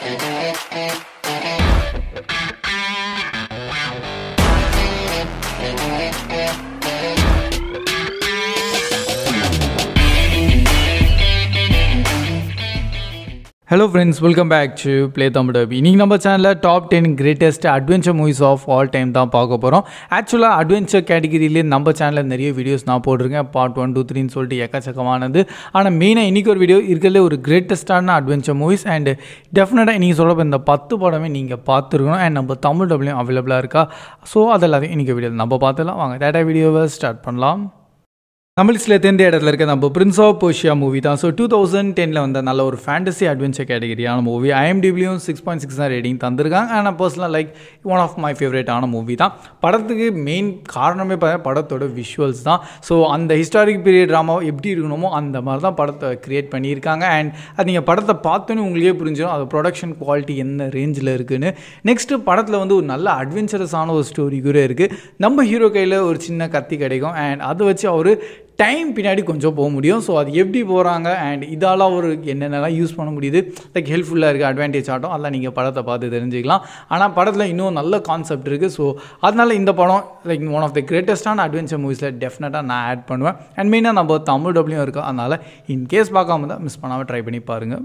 Hello friends welcome back to play Tamil டபி இன்றைக்கி நம்ம சேனலில் top ten greatest adventure movies of all time தான் பார்க்க போகிறோம் ஆக்சுவலாக அட்வென்ச்சர் கேட்டகிரிலே நம்ம சேனலில் நிறைய வீடியோஸ் நான் போட்டிருக்கேன் பார்ட் ஒன் டூ த்ரீன்னு சொல்லிட்டு எக்கச்சக்கமானது ஆனால் மெயினாக இன்றைக்கி ஒரு வீடியோ இருக்கிறதுல ஒரு கிரேட்டஸ்டான அட்வென்ச்சர் மூவிஸ் அண்ட் டெஃபினட்டாக நீங்கள் சொல்கிறப்ப இந்த பத்து படமே நீங்கள் பார்த்துருக்கணும் அண்ட் நம்ம தமிழ் டபுளையும் அவைலபிளாக இருக்கா ஸோ அதெல்லாத்தையும் இன்றைக்கி வீடியோ நம்ம பார்த்துலாம் வாங்க டேட்டா வீடியோவை ஸ்டார்ட் பண்ணலாம் நம்ம லிஸ்ட்டில் தெரிந்த இடத்துல இருக்க நம்ம பிரின்ஸ் ஆஃப் போஷியா மூவி தான் ஸோ டூ தௌசண்ட் டெனில் வந்த நல்ல ஒரு ஃபேண்டசி அட்வென்ச்சர் கேட்டகரியான மூவி ஐஎம்டிபிலையும் சிக்ஸ் பாயிண்ட் சிக்ஸ் தான் ரேட்டிங் தந்திருக்காங்க ஆனால் பர்சனலாக லைக் ஒன் ஆஃப் மை ஃபேவரேட்டான மூவி தான் படத்துக்கு மெயின் காரணமே பார்த்தா படத்தோட விஷுவல்ஸ் தான் ஸோ அந்த ஹிஸ்டாரிக் பீரியட் ட்ராமா எப்படி இருக்கணுமோ அந்த மாதிரி தான் படத்தை க்ரியேட் பண்ணியிருக்காங்க அண்ட் அது நீங்கள் படத்தை பார்த்தோன்னே உங்களுக்கே புரிஞ்சிடும் அது ப்ரொடக்ஷன் குவாலிட்டி என்ன ரேஞ்சில் இருக்குன்னு நெக்ஸ்ட்டு படத்தில் வந்து ஒரு நல்ல அட்வென்ச்சரஸான ஒரு ஸ்டோரி கூட இருக்குது நம்ம ஹீரோ கையில் ஒரு சின்ன கத்தி கிடைக்கும் அண்ட் அதை வச்சு அவர் டைம் பின்னாடி கொஞ்சம் போக முடியும் ஸோ அது எப்படி போகிறாங்க அண்ட் இதால் ஒரு என்னென்னலாம் யூஸ் பண்ண முடியுது லைக் ஹெல்ப்ஃபுல்லாக இருக்குது அட்வான்டேஜ் ஆட்டம் அதெல்லாம் நீங்கள் படத்தை பார்த்து தெரிஞ்சுக்கலாம் ஆனால் படத்தில் இன்னும் நல்ல கான்செப்ட் இருக்குது ஸோ அதனால் இந்த படம் லைக் ஒன் ஆஃப் த கிரேட்டஸ்டான அட்வென்ச்சர் மூவிஸில் டெஃபினட்டாக நான் ஆட் பண்ணுவேன் அண்ட் மெயினாக நம்ம தமிழ் டப்ளையும் இருக்கோம் அதனால் இன்கேஸ் பார்க்காம தான் மிஸ் பண்ணாமல் ட்ரை பண்ணி பாருங்கள்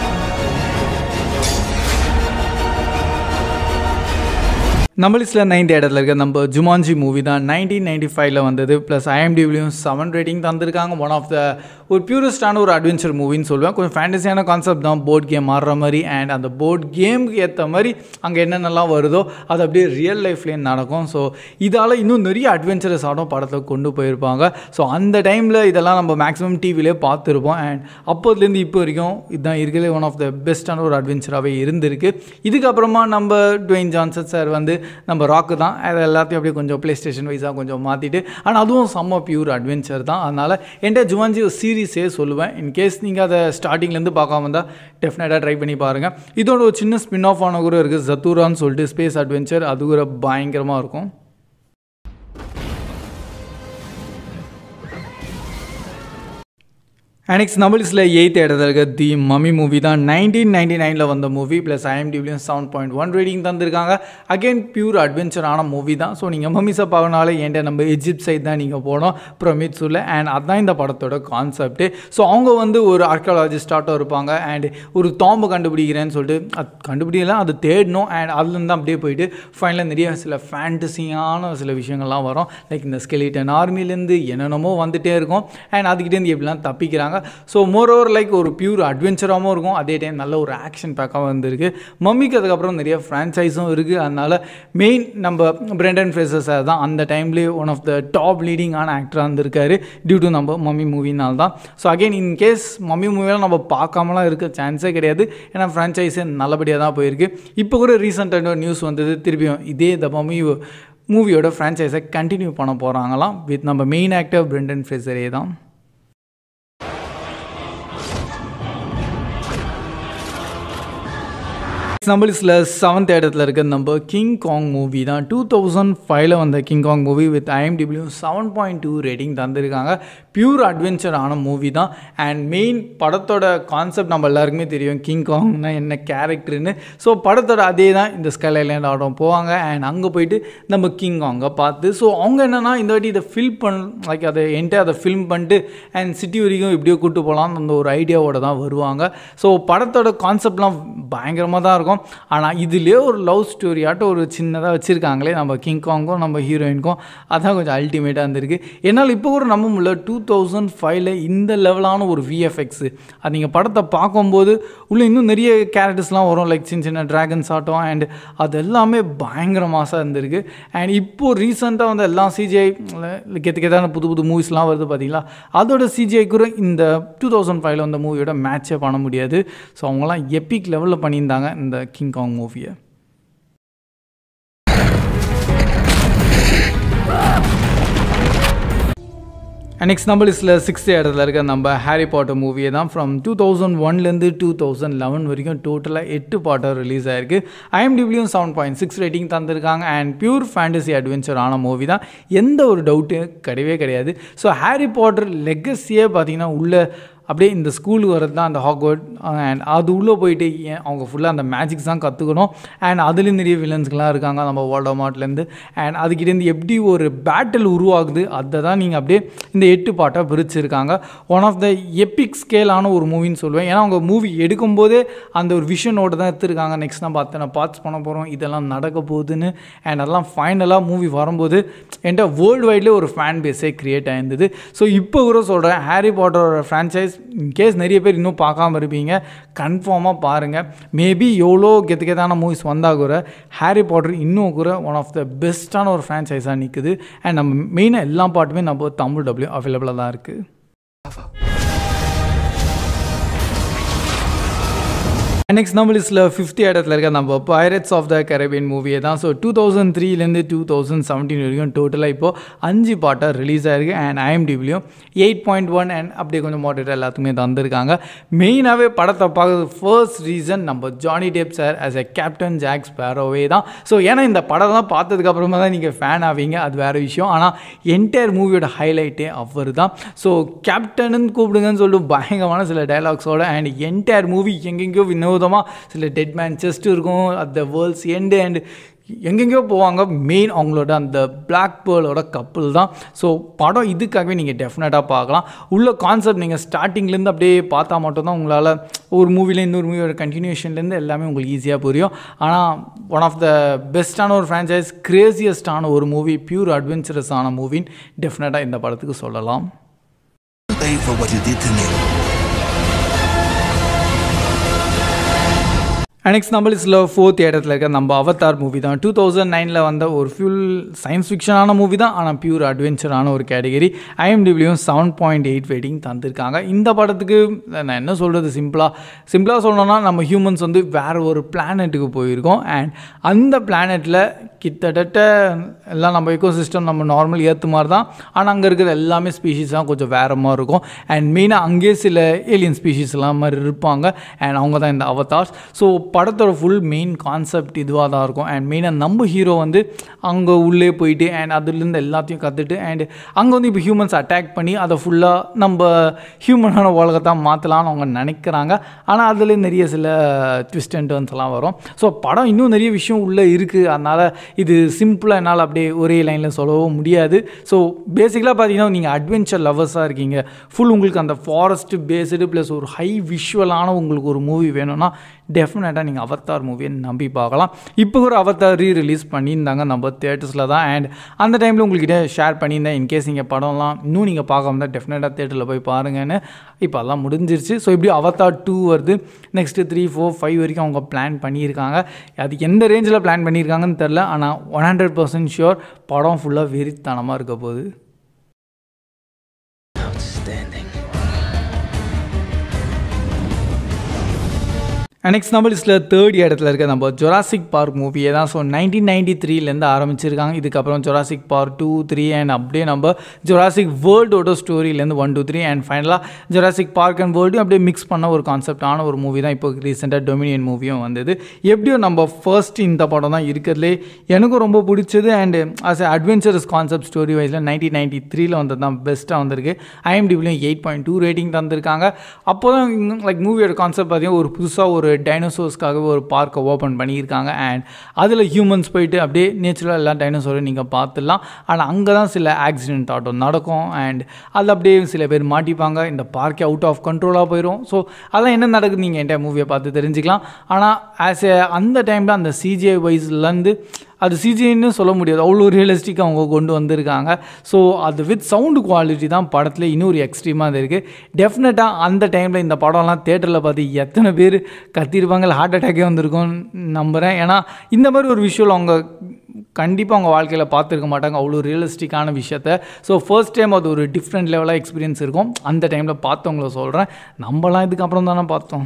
நம்ம லிஸ்ட்டில் நைன்த் இடத்துல இருக்க நம்ம ஜுமான்ஜி மூவி தான் நைன்டீன் நைன்டி ஃபைவ்ல வந்தது ப்ளஸ் ஐஎம்டிவிலையும் செவன் ரேட்டிங் தந்திருக்காங்க ஒன் ஆஃப் த ஒரு பியூரஸ்டான ஒரு அட்வென்ச்சர் மூவின்னு சொல்லுவேன் கொஞ்சம் ஃபேண்டஸியான கான்செப்ட் தான் போர்ட் கேம் ஆடுற மாதிரி அண்ட் அந்த போர்ட் கேமுக்கு ஏற்ற மாதிரி அங்கே என்னென்னலாம் வருதோ அது அப்படியே ரியல் லைஃப்லேயும் நடக்கும் ஸோ இதால் இன்னும் நிறைய அட்வென்ச்சரஸ் ஆடும் படத்தை கொண்டு போயிருப்பாங்க ஸோ அந்த டைமில் இதெல்லாம் நம்ம மேக்ஸிமம் டிவிலே பார்த்துருப்போம் அண்ட் அப்போதுலேருந்து இப்போ வரைக்கும் இதுதான் இருக்கிறது ஒன் ஆஃப் த பெஸ்ட்டான ஒரு அட்வென்ச்சராகவே இருந்திருக்கு இதுக்கப்புறமா நம்ம டுவெயின் ஜான்சன் சார் வந்து நம்ம ராக்கு தான் அது எல்லாத்தையும் அப்படியே கொஞ்சம் ப்ளே ஸ்டேஷன் வைஸாக கொஞ்சம் மாற்றிட்டு ஆனால் அதுவும் செம்ம பியூர் அட்வென்ச்சர் தான் அதனால் என்கிட்ட ஜுவான்ஜி ஒரு சீரீஸே சொல்லுவேன் இன்கேஸ் நீங்கள் அதை ஸ்டார்டிங்லேருந்து பார்க்காம இருந்தால் டெஃபினட்டாக ட்ரை பண்ணி பாருங்கள் இதோட ஒரு சின்ன ஸ்பின் ஆஃப் ஆன கூட இருக்குது ஜத்தூரான்னு சொல்லிட்டு ஸ்பேஸ் அட்வென்ச்சர் அது கூட பயங்கரமாக இருக்கும் அனெக்ஸ் நம்ம லிஸ்ட்டில் எயித் இடத்துல இருக்க தி மம்மி மூவி தான் நைன்டீன் நைன்டி நைனில் வந்த மூவி ப்ளஸ் ஐஎம்டிபிலையும் செவன் பாயிண்ட் ஒன் ரேட்டிங் தந்திருக்காங்க அகெயின் பியூர் அட்வென்ச்சரான மூவி தான் ஸோ நீங்கள் மம்மிஸை பார்க்கனால என்கிட்ட நம்ம எஜிப்ட் சைட் தான் நீங்கள் போனோம் பிரமித்ஸூரில் அண்ட் அதுதான் இந்த படத்தோட கான்செப்ட்டு ஸோ அவங்க வந்து ஒரு ஆர்கியாலஜிஸ்டாட்டும் இருப்பாங்க அண்ட் ஒரு தாம்பு கண்டுபிடிக்கிறேன்னு சொல்லிட்டு அது கண்டுபிடிக்கலாம் அது தேடணும் அண்ட் அதுலேருந்து அப்படியே போயிட்டு ஃபைனலாக நிறைய சில ஃபேண்டசியான சில விஷயங்கள்லாம் வரும் லைக் இந்த ஸ்கெலிட்டன் ஆர்மிலேருந்து என்னென்னமோ வந்துகிட்டே இருக்கும் அண்ட் அதுக்கிட்டேருந்து எப்படிலாம் தப்பிக்கிறாங்க ஸோ மோர் ஓவர் லைக் ஒரு பியூர் அட்வென்ச்சராகவும் இருக்கும் அதே டைம் நல்ல ஒரு ஆக்ஷன் பேக்காகவும் வந்திருக்கு மம்மிக்கு அதுக்கப்புறம் நிறைய ஃப்ரான்ச்சைஸும் இருக்குது அதனால் மெயின் நம்ம பிரெண்டன் ஃப்ரேசர் சார் தான் அந்த டைம்லேயே ஒன் ஆஃப் த டாப் லீடிங்கான ஆக்டராக இருந்திருக்காரு டியூ டு நம்ம மம்மி மூவினால் தான் so again in case mummy மூவியெல்லாம் நம்ம பார்க்காமலாம் இருக்க சான்ஸே கிடையாது ஏன்னா ஃப்ரான்ச்சைஸே நல்லபடியாக தான் போயிருக்கு இப்போ கூட ரீசெண்டாக நியூஸ் வந்தது திருப்பியும் இதே த மம்மி மூவியோட ஃப்ரான்ச்சைஸை கண்டினியூ பண்ண போகிறாங்களாம் வித் நம்ம மெயின் ஆக்டர் பிரெண்டன் ஃப்ரேசரே தான் நம்ம லிஸ்ட்டில் செவன்த் இடத்துல இருக்க நம்ம கிங் காங் மூவி தான் டூ தௌசண்ட் ஃபைவ்ல வந்த கிங் காங் மூவி வித் ஐஎம்டிபிள்யூ செவன் பாயிண்ட் டூ ரேட்டிங் தந்திருக்காங்க பியூர் அட்வென்ச்சரான மூவி தான் அண்ட் மெயின் படத்தோட கான்செப்ட் நம்ம எல்லாருக்குமே தெரியும் கிங் காங்னா என்ன கேரக்டர்னு ஸோ படத்தோட அதே தான் இந்த ஸ்கைலேண்ட் ஆடம் போவாங்க அண்ட் அங்கே போயிட்டு நம்ம கிங் காங்கை பார்த்து ஸோ அவங்க என்னென்னா இந்த வாட்டி இதை ஃபில் பண்ண லைக் அதை என்கிட்ட அதை ஃபில்ம் பண்ணிட்டு அண்ட் சிட்டி வரைக்கும் இப்படியோ கூப்பிட்டு போகலான்னு அந்த ஒரு ஐடியாவோட தான் வருவாங்க ஸோ படத்தோட கான்செப்ட்லாம் பயங்கரமாக தான் இருக்கும் ஆனால் இதுலேயே ஒரு லவ் ஸ்டோரியாட்டம் ஒரு சின்னதாக வச்சுருக்காங்களே நம்ம கிங் காங்கும் நம்ம ஹீரோயினுக்கும் அதான் கொஞ்சம் அல்டிமேட்டாக இருந்திருக்கு என்னால் இப்போ கூட நம்ப முடியல டூ தௌசண்ட் ஃபைவ்ல இந்த லெவலான ஒரு விஎஃப்எக்ஸு அது நீங்கள் படத்தை பார்க்கும்போது உள்ளே இன்னும் நிறைய கேரக்டர்ஸ்லாம் வரும் லைக் சின்ன சின்ன ட்ராகன்ஸ் ஆட்டம் அண்ட் அது எல்லாமே பயங்கர மாசாக இருந்திருக்கு அண்ட் இப்போது ரீசெண்டாக வந்து எல்லாம் சிஜிஐ கெத்து கெத்தான புது புது மூவிஸ்லாம் வருது பார்த்தீங்களா அதோட சிஜிஐ கூட இந்த டூ தௌசண்ட் ஃபைவ்ல வந்த மூவியோட மேட்சே பண்ண முடியாது ஸோ அவங்களாம் எப்பிக் லெவலில் பண்ணியிருந்தாங்க இந்த கிங் காங் மூவியை நெக்ஸ்ட் நம்ம லிஸ்ட்டில் சிக்ஸ்த் இடத்துல இருக்க நம்ம ஹாரி பாட்டர் மூவியை தான் ஃப்ரம் டூ தௌசண்ட் ஒன்லேருந்து டூ தௌசண்ட் லெவன் வரைக்கும் டோட்டலாக எட்டு பாட்டர் ரிலீஸ் ஆயிருக்கு ஐஎம்டிபிள்யூயும் செவன் பாயிண்ட் சிக்ஸ் ரேட்டிங் தந்திருக்காங்க அண்ட் பியூர் ஃபேண்டசி அட்வென்ச்சர் ஆன மூவி தான் எந்த ஒரு டவுட்டும் கிடையவே கிடையாது ஸோ ஹாரி பாட்டர் லெகஸியே பார்த்தீங்கன்னா உள்ள அப்படியே இந்த ஸ்கூலுக்கு வரது தான் அந்த ஹாக்வர்ட் அண்ட் அது உள்ளே போயிட்டு ஏன் அவங்க ஃபுல்லாக அந்த மேஜிக்ஸ் தான் கற்றுக்கணும் அண்ட் அதுலேயும் நிறைய வில்லன்ஸ்கெலாம் இருக்காங்க நம்ம வேர்ல்ட் மார்ட்லேருந்து அண்ட் அதுக்கிட்டேருந்து எப்படி ஒரு பேட்டில் உருவாகுது அதை தான் நீங்கள் அப்படியே இந்த எட்டு பாட்டாக பிரிச்சிருக்காங்க ஒன் ஆஃப் த எப்பிக் ஸ்கேலான ஒரு மூவின்னு சொல்லுவேன் ஏன்னா அவங்க மூவி எடுக்கும்போதே அந்த ஒரு விஷனோட தான் எடுத்துருக்காங்க நெக்ஸ்ட் நம்ம அத்தனை பார்ட்ஸ் பண்ண போகிறோம் இதெல்லாம் நடக்க போகுதுன்னு அண்ட் அதெல்லாம் ஃபைனலாக மூவி வரும்போது என்கிட்ட வேர்ல்டு வைட்லேயே ஒரு ஃபேன் பேஸே க்ரியேட் ஆயிருந்தது ஸோ இப்போ கூட சொல்கிறேன் ஹாரி பாட்டரோட ஃப்ரான்ச்சைஸ் இன்கேஸ் நிறைய பேர் இன்னும் பார்க்காம இருப்பீங்க கன்ஃபார்மாக பாருங்கள் மேபி எவ்வளோ கெத்து கெத்தான மூவிஸ் வந்தால் கூட ஹாரி பாட்டர் இன்னும் கூட ஒன் ஆஃப் த பெஸ்ட்டான ஒரு ஃப்ரான்ச்சைஸாக நிற்குது அண்ட் நம்ம மெயினாக எல்லா பாட்டுமே நம்ம தமிழ் டபிள்யூ அவைலபிளாக தான் இருக்குது நெக்ஸ்ட் நம்ம லிஸ்ட்டில் ஃபிஃப்த் இடத்துல இருக்க நம்ம பைரட்ஸ் ஆஃப் த கரேபியன் மூவியை தான் ஸோ டூ தௌசண்ட் த்ரீலேருந்து டூ தௌசண்ட் செவன்டீன் வரைக்கும் டோட்டலாக இப்போது அஞ்சு பாட்டாக ரிலீஸ் ஆயிருக்கு அண்ட் ஐஎம்டிபிலையும் எயிட் பாயிண்ட் ஒன் அண்ட் அப்படியே கொஞ்சம் மாடரேட்டாக எல்லாத்துக்குமே தந்திருக்காங்க மெயினாகவே படத்தை பார்க்குறது ஃபர்ஸ்ட் ரீசன் நம்ம Johnny Depp sir as a captain Jack ஸ்பேரோவே தான் ஸோ ஏன்னா இந்த படம்லாம் பார்த்ததுக்கு அப்புறமா தான் நீங்கள் ஃபேன் ஆவீங்க அது வேறு விஷயம் ஆனால் என்டையர் மூவியோட ஹைலைட்டே அவர் தான் ஸோ கேப்டனுன்னு கூப்பிடுங்கன்னு சொல்லிட்டு பயங்கரமான சில டைலாக்ஸோட அண்ட் என்டையர் மூவி எங்கெங்கேயோ வினோதமாக சில டெட் மேன் செஸ்ட் இருக்கும் at the world's end and எங்கெங்கேயோ போவாங்க மெயின் அவங்களோட அந்த பிளாக் பேர்லோட கப்பல் தான் ஸோ படம் இதுக்காகவே நீங்கள் டெஃபினட்டாக பார்க்கலாம் உள்ள கான்செப்ட் நீங்கள் ஸ்டார்டிங்லேருந்து அப்படியே பார்த்தா மட்டும்தான் உங்களால் ஒரு மூவில இன்னொரு மூவியோட கண்டினியூஷன்லேருந்து எல்லாமே உங்களுக்கு ஈஸியாக புரியும் ஆனால் ஒன் ஆஃப் த பெஸ்ட்டான ஒரு ஃப்ரான்ச்சைஸ் கிரேசியஸ்டான ஒரு மூவி பியூர் அட்வென்ச்சரஸான மூவின்னு டெஃபினட்டாக இந்த படத்துக்கு சொல்லலாம் Pay for what you did to me. Next நம்ம லிஸ்ட்டில் ஃபோர்த் இடத்துல இருக்க நம்ம அவதார் மூவி தான் டூ தௌசண்ட் நைனில் வந்த ஒரு ஃபியூல் சயின்ஸ் ஃபிக்ஷனான மூவி தான் ஆனால் பியூர் அட்வென்ச்சரான ஒரு கேட்டகரி ஐஎம்டிபிலையும் செவன் பாயிண்ட் எயிட் வெயிட்டிங் தந்திருக்காங்க இந்த படத்துக்கு நான் என்ன சொல்கிறது சிம்பிளாக சிம்பிளாக சொல்லணும்னா நம்ம ஹியூமன்ஸ் வந்து வேறு ஒரு பிளானெட்டுக்கு போயிருக்கோம் அண்ட் அந்த பிளானெட்டில் கிட்டத்தட்ட எல்லாம் நம்ம எக்கோ சிஸ்டம் நம்ம நார்மல் ஏற்று மாதிரி தான் ஆனால் அங்கே இருக்கிற எல்லாமே ஸ்பீஷீஸ் தான் கொஞ்சம் வேறு மாதிரி இருக்கும் அண்ட் மெயினாக அங்கேயே சில ஏலியன் ஸ்பீஷீஸ் எல்லாம் மாதிரி இருப்பாங்க அண்ட் அவங்க தான் இந்த அவதார்ஸ் ஸோ படத்தோட ஃபுல் மெயின் கான்செப்ட் இதுவாக தான் இருக்கும் அண்ட் மெயினாக நம்ம ஹீரோ வந்து அங்கே உள்ளே போயிட்டு அண்ட் அதுலேருந்து எல்லாத்தையும் கற்றுட்டு அண்ட் அங்கே வந்து இப்போ ஹியூமன்ஸ் அட்டாக் பண்ணி அதை ஃபுல்லாக நம்ம ஹியூமனான உலகத்தை மாற்றலாம்னு அவங்க நினைக்கிறாங்க ஆனால் அதில் நிறைய சில ட்விஸ்ட் அண்ட் டர்ன்ஸ்லாம் வரும் ஸோ படம் இன்னும் நிறைய விஷயம் உள்ளே இருக்குது அதனால் இது சிம்பிளாக என்னால் அப்படியே ஒரே லைனில் சொல்லவும் முடியாது ஸோ பேசிக்கலாக பார்த்தீங்கன்னா நீங்கள் அட்வென்ச்சர் லவர்ஸாக இருக்கீங்க ஃபுல் உங்களுக்கு அந்த ஃபாரஸ்ட் பேஸ்டு ப்ளஸ் ஒரு ஹை விஷுவலான உங்களுக்கு ஒரு மூவி வேணும்னா டெஃபினட்டாக நீங்கள் அவத்தார் மூவியை நம்பி பார்க்கலாம் இப்போ ஒரு அவத்தார் ரீ ரிலீஸ் பண்ணியிருந்தாங்க நம்ம தேட்டர்ஸில் தான் அண்ட் அந்த டைமில் உங்கள்கிட்ட ஷேர் பண்ணியிருந்தேன் இன்கேஸ் நீங்கள் படம்லாம் இன்னும் நீங்கள் பார்க்காம தான் டெஃபினட்டாக தேட்டரில் போய் பாருங்கன்னு இப்போ அதெல்லாம் முடிஞ்சிருச்சு ஸோ இப்படி அவத்தார் டூ வருது நெக்ஸ்ட்டு த்ரீ ஃபோர் ஃபைவ் வரைக்கும் அவங்க பிளான் பண்ணியிருக்காங்க அது எந்த ரேஞ்சில் பிளான் பண்ணியிருக்காங்கன்னு தெரில ஆனால் ஒன் ஹண்ட்ரட் பர்சன்ட் ஷுர் படம் ஃபுல்லாக வெறித்தனமாக இருக்க போகுது Outstanding. நெக்ஸ்ட் நம்ம லிஸ்ட்டில் தேர்ட் இடத்துல இருக்க நம்ம ஜொராசிக் பார்க் மூவியை தான் ஸோ நைன்டீன் நைன்டி த்ரீலேருந்து ஆரம்பிச்சிருக்காங்க இதுக்கப்புறம் Jurassic park two three and அப்படியே நம்ம ஜொராசிக் வேர்ல்டோட ஸ்டோரியிலேருந்து ஒன் டூ த்ரீ அண்ட் ஃபைனலாக ஜொராசிக் பார்க் அண்ட் வேர்ல்டையும் அப்படியே மிக்ஸ் பண்ண ஒரு கான்செப்டான ஒரு மூவி தான் இப்போ ரீசெண்டாக டொமினியன் மூவியும் வந்தது எப்படியோ நம்ம ஃபர்ஸ்ட் இந்த படம் தான் இருக்கிறதுலே எனக்கும் ரொம்ப பிடிச்சது and as a adventurous concept story வைஸில் நைன்டீன் நைன்டி த்ரீல வந்தது தான் பெஸ்ட்டாக வந்திருக்கு ஐஎம்டிபிலையும் எயிட் பாயிண்ட் டூ ரேட்டிங் தந்திருக்காங்க அப்போ தான் லைக் மூவியோட கான்செப்ட் பார்த்தீங்கன்னா ஒரு புதுசாக ஒரு டைனோசர்ஸ்க்காகவே ஒரு பார்க்கை ஓப்பன் பண்ணியிருக்காங்க அண்ட் அதில் ஹியூமன்ஸ் போயிட்டு அப்படியே நேச்சுரலாக எல்லா டைனோசரும் நீங்கள் பார்த்துடலாம் ஆனால் அங்கே தான் சில ஆக்சிடென்ட் ஆட்டம் நடக்கும் அண்ட் அதில் அப்படியே சில பேர் மாட்டிப்பாங்க இந்த பார்க்கே அவுட் ஆஃப் கண்ட்ரோலாக போயிடும் ஸோ அதெல்லாம் என்ன நடக்குது நீங்கள் என்கிட்ட மூவியை பார்த்து தெரிஞ்சுக்கலாம் ஆனால் ஆஸ் எ அந்த டைமில் அந்த சிஜிஐ வைஸ்லேருந்து அது சிஜின்னு சொல்ல முடியாது அவ்வளோ ரியலிஸ்டிக்காக அவங்க கொண்டு வந்திருக்காங்க ஸோ அது வித் சவுண்டு குவாலிட்டி தான் படத்தில் இன்னொரு எக்ஸ்ட்ரீமாக இருக்குது டெஃபினட்டாக அந்த டைமில் இந்த படம்லாம் தேட்டரில் பார்த்து எத்தனை பேர் கத்திருப்பாங்க இல்லை ஹார்ட் அட்டாக்கே வந்திருக்கும்னு நம்புகிறேன் ஏன்னா இந்த மாதிரி ஒரு விஷயம் அவங்க கண்டிப்பாக அவங்க வாழ்க்கையில் பார்த்துருக்க மாட்டாங்க அவ்வளோ ரியலிஸ்டிக்கான விஷயத்த ஸோ ஃபர்ஸ்ட் டைம் அது ஒரு டிஃப்ரெண்ட் லெவலாக எக்ஸ்பீரியன்ஸ் இருக்கும் அந்த டைமில் பார்த்தவங்கள சொல்கிறேன் நம்மலாம் இதுக்கப்புறம் தானே பார்த்தோம்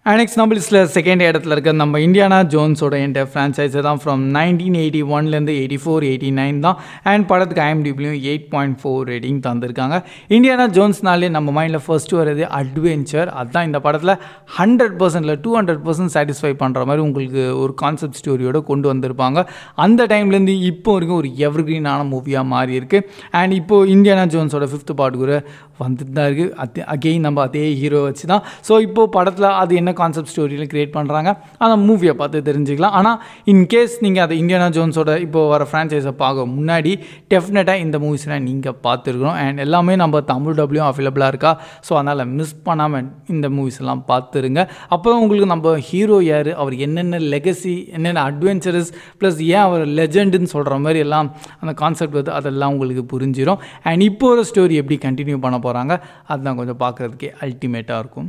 நெக்ஸ்ட் நம்ம லிஸ்ட்டில் செகண்ட் இடத்துல இருக்க நம்ம இந்தியானா ஜோன்ஸோட என்ட ஃப்ரான்ச்சைஸை தான் ஃப்ரம் நைன்டீன் எயிட்டி ஒன்லேருந்து எயிட்டி ஃபோர் எயிட்டி நைன் தான் அண்ட் படத்துக்கு ஐஎம்டிபிலையும் எயிட் பாயிண்ட் ஃபோர் ரேட்டிங் தந்திருக்காங்க இந்தியானா ஜோன்ஸ்னாலே நம்ம மைண்டில் ஃபர்ஸ்ட்டு வருது அட்வென்ச்சர் அதுதான் இந்த படத்தில் ஹண்ட்ரட் பர்சன்டில் டூ ஹண்ட்ரட் பர்சன்ட் சாட்டிஸ்ஃபை பண்ணுற மாதிரி உங்களுக்கு ஒரு கான்செப்ட் ஸ்டோரியோட கொண்டு வந்திருப்பாங்க அந்த டைம்லேருந்து இப்போ வரைக்கும் ஒரு எவர்கிரீனான மூவியாக மாறி இருக்கு அண்ட் இப்போது இந்தியானா ஜோன்ஸோட ஃபிஃப்த் பார்ட் கூட வந்துட்டு தான் இருக்குது அது அகெயின் நம்ம அதே ஹீரோ வச்சு தான் ஸோ இப்போது படத்தில் அது என்ன கான்செப்ட் ஸ்டோரியில் க்ரியேட் பண்ணுறாங்க அந்த மூவியை பார்த்து தெரிஞ்சுக்கலாம் ஆனால் இன்கேஸ் நீங்கள் அதை இந்தியானா ஜோன்ஸோட இப்போ வர ஃப்ரான்ச்சைஸை பார்க்க முன்னாடி டெஃபினட்டாக இந்த மூவிஸ்லாம் நீங்கள் பார்த்துருக்கணும் அண்ட் எல்லாமே நம்ம தமிழ் டபிள்யூ அவைலபிளாக இருக்கா ஸோ அதனால் மிஸ் பண்ணாமல் இந்த மூவிஸ் எல்லாம் பார்த்துருங்க அப்போ தான் உங்களுக்கு நம்ம ஹீரோ யார் அவர் என்னென்ன லெகசி என்னென்ன அட்வென்ச்சரஸ் ப்ளஸ் ஏன் அவர் லெஜெண்டுன்னு சொல்கிற மாதிரி எல்லாம் அந்த கான்செப்ட் வந்து அதெல்லாம் உங்களுக்கு புரிஞ்சிடும் அண்ட் இப்போ ஒரு ஸ்டோரி எப்படி கண்டினியூ பண்ண போகிறாங்க அதுதான் கொஞ்சம் பார்க்குறதுக்கே அல்டிமேட்டாக இருக்கும்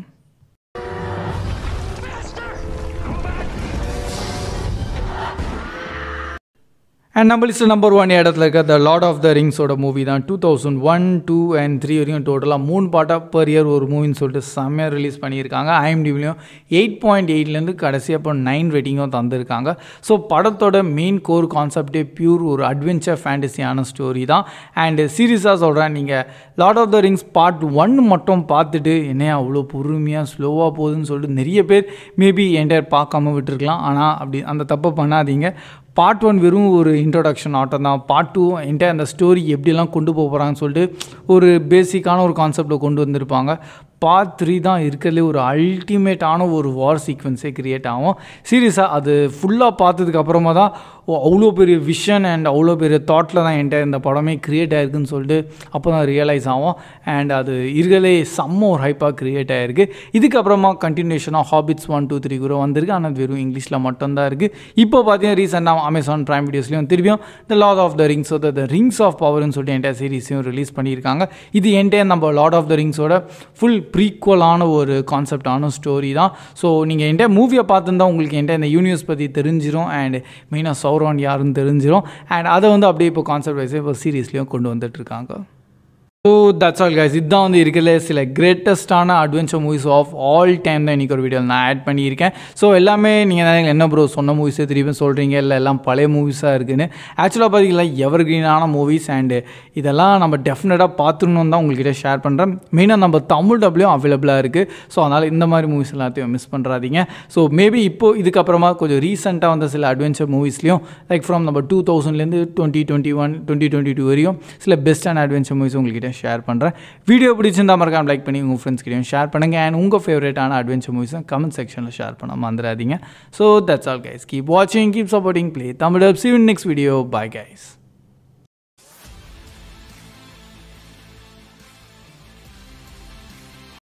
அண்ட் நம்ம லிஸ்ட் நம்பர் ஒன் இடத்துல இருக்க த லார்ட் ஆஃப் த ரிங்ஸோட மூவி தான் two thousand one two and three வரைக்கும் டோட்டலாக மூணு பாட்டாக பர் இயர் ஒரு மூவின்னு சொல்லிட்டு செம்மையாக ரிலீஸ் பண்ணியிருக்காங்க ஐஎம்டிவிலையும் எயிட் பாயிண்ட் எயிட்லேருந்து கடைசியாக இப்போ நைன் ரேட்டிங்கும் தந்திருக்காங்க ஸோ படத்தோட மெயின் கோர் கான்செப்டே பியூர் ஒரு அட்வென்ச்சர் ஃபேண்டசியான ஸ்டோரி தான் அண்டு சீரியஸாக சொல்கிறேன் நீங்கள் lord of the rings part one மட்டும் பார்த்துட்டு என்ன அவ்வளோ பொறுமையாக ஸ்லோவாக போகுதுன்னு சொல்லிட்டு நிறைய பேர் மேபி என்டையர் பார்க்காம விட்டுருக்கலாம் ஆனால் அப்படி அந்த தப்பை பண்ணாதீங்க பார்ட் ஒன் வெறும் ஒரு இன்ட்ரொடக்ஷன் ஆட்டம் தான் பார்ட் டூ என்கிட்ட அந்த ஸ்டோரி எப்படிலாம் கொண்டு போக போகிறாங்கன்னு சொல்லிட்டு ஒரு பேசிக்கான ஒரு கான்செப்டில் கொண்டு வந்திருப்பாங்க பார்ட் த்ரீ தான் இருக்கிறதுலே ஒரு அல்டிமேட்டான ஒரு வார் சீக்வன்ஸே க்ரியேட் ஆகும் சீரியஸாக அது ஃபுல்லாக பார்த்ததுக்கு அப்புறமா தான் ஓ அவ்வளோ பெரிய விஷன் அண்ட் அவ்வளோ பெரிய தாட்டில் தான் என்கிட்ட இந்த படமே க்ரியேட் ஆகிருக்குன்னு சொல்லிட்டு அப்போ தான் ரியலைஸ் ஆகும் அண்ட் அது இருக்கிறதே செம்ம ஒரு ஹைப்பாக க்ரியேட் ஆகிருக்கு இதுக்கப்புறமா கண்டினியூஷனாக ஹாபிட்ஸ் ஒன் டூ த்ரீ கூட வந்திருக்கு ஆனால் அது வெறும் இங்கிலீஷில் மட்டும்தான் இருக்குது இப்போ பார்த்தீங்கன்னா ரீசெண்டாக அமேசான் ப்ரைம் வீடியோஸ்லையும் திரும்பியும் the lord of the rings the rings of பவர்னு சொல்லிட்டு என்கிட்ட சீரீஸையும் ரிலீஸ் பண்ணியிருக்காங்க இது என்கிட்ட நம்ம லார்ட் ஆஃப் த ரிங்ஸோட ஃபுல் ப்ரீக்குவலான ஒரு கான்செப்டான ஸ்டோரி தான் ஸோ நீங்கள் என்கிட்ட மூவியை பார்த்துருந்தா உங்களுக்கு என்கிட்ட இந்த யூனிவர்ஸ் பற்றி தெரிஞ்சிடும் அண்ட் மெயினாக சௌரான் யாருன்னு தெரிஞ்சிடும் அண்ட் அதை வந்து அப்படியே இப்போ கான்செப்ட் வைஸே இப்போ சீரீஸ்லேயும் கொண்டு வந்துட்டுருக்காங்க ஸோ தட்ஸ் ஆல் கைஸ் இதுதான் வந்து இருக்கிற சில கிரேட்டஸ்டான adventure movies of all time தான் இன்றைக்கி ஒரு வீடியோ நான் ஆட் பண்ணியிருக்கேன் ஸோ எல்லாமே நீங்கள் என்ன ப்ரோ சொன்ன மூவிஸே திருப்பி சொல்கிறீங்க இல்லை எல்லாம் பழைய மூவிஸாக இருக்குன்னு ஆக்சுவலாக பார்த்தீங்கன்னா எவர் க்ரீனான மூவிஸ் அண்டு இதெல்லாம் நம்ம டெஃபினட்டாக பார்த்துடணும் தான் உங்கள்கிட்ட ஷேர் பண்ணுறேன் மெயினாக நம்ம தமிழ் டப்லையும் அவைலபிளாக இருக்குது ஸோ அதனால் இந்த மாதிரி மூவிஸ் எல்லாத்தையும் மிஸ் பண்ணுறாதீங்க ஸோ மேபி இப்போது இதுக்கப்புறமா கொஞ்சம் ரீசெண்டாக வந்த சில அட்வென்ச்சர் மூவிஸ்லையும் லைக் ஃப்ரம் நம்ம டூ தௌசண்ட்லேருந்து twenty twenty one twenty twenty two வரையும் சில பெஸ்ட்டான அட்வென்ச்சர் மூவிஸ் உங்கள்கிட்ட ஷேர் பண்ணுறேன் வீடியோ பிடிச்சிருந்தா மறக்காம லைக் பண்ணி உங்கள் ஃப்ரெண்ட்ஸ் கிட்டையும் ஷேர் பண்ணுங்கள் அண்ட் உங்கள் ஃபேவரட்டான அட்வென்ச்சர் மூவிஸும் கமெண்ட் செக்ஷனில் ஷேர் பண்ண மறந்துடாதீங்க so that's all guys keep வாட்சிங் keep supporting play Tamil see next video bye guys